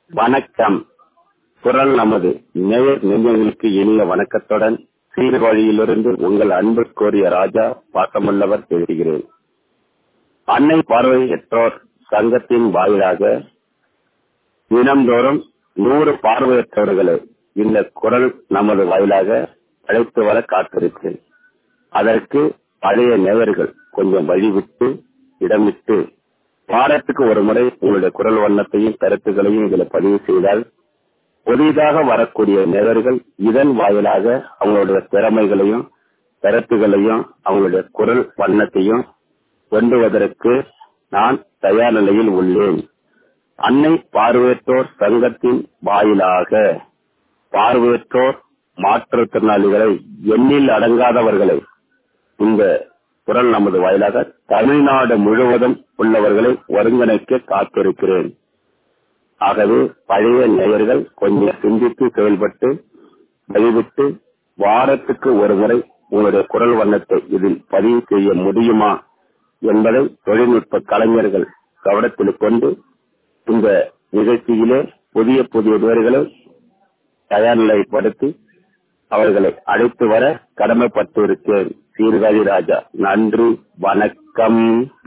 வணக்கம் குரல் நமது நேயர் நெஞ்சங்களுக்கு இனிய வணக்கத்துடன் சீர்காழியிலிருந்து உங்கள் அன்பு கோரிய ராஜா பாசமுள்ளவர் பேசுகிறேன் அன்னை பார்வையற்றோர் சங்கத்தின் வாயிலாக தினம்தோறும் நூறு பார்வையற்றவர்களை இந்த குரல் நமது வாயிலாக அழைத்து வர காத்திருக்கிறேன் அதற்கு பழைய நேயர்கள் கொஞ்சம் வழிவிட்டு இடமிட்டு வாரத்துக்கு ஒரு முறை உங்களுடைய குரல் வண்ணத்தையும் கருத்துக்களையும் இதில் பதிவு செய்தால் புதிதாக வரக்கூடிய நேயர்கள் இதன் வாயிலாக அவங்களுடைய திறமைகளையும் கருத்துகளையும் அவங்களுடைய குரல் வண்ணத்தையும் கொண்டுவதற்கு நான் தயார் நிலையில் உள்ளேன் அன்னை பார்வையற்றோர் சங்கத்தின் வாயிலாக பார்வையற்றோர் மாற்றுத்திறனாளிகளை எண்ணில் அடங்காதவர்களை இந்த குரல் நமது வாயிலாக தமிழ்நாடு முழுவதும் உள்ளவர்களை ஒருங்கிணைக்க காத்திருக்கிறேன் ஆகவே பழைய நேயர்கள் கொஞ்சம் சிந்தித்து செயல்பட்டு வழிவிட்டு வாரத்துக்கு ஒரு முறை உங்களுடைய குரல் வண்ணத்தை இதில் பதிவு செய்ய முடியுமா என்பதை தொழில்நுட்ப கலைஞர்கள் கவனத்தில் கொண்டு இந்த நிகழ்ச்சியிலே புதிய புதிய பேர்களை தயார் நிலைப்படுத்தி அவர்களை அழைத்து வர கடமைப்பட்டு இருக்கேன் சீர்காழி ராஜா நன்றி வணக்கம்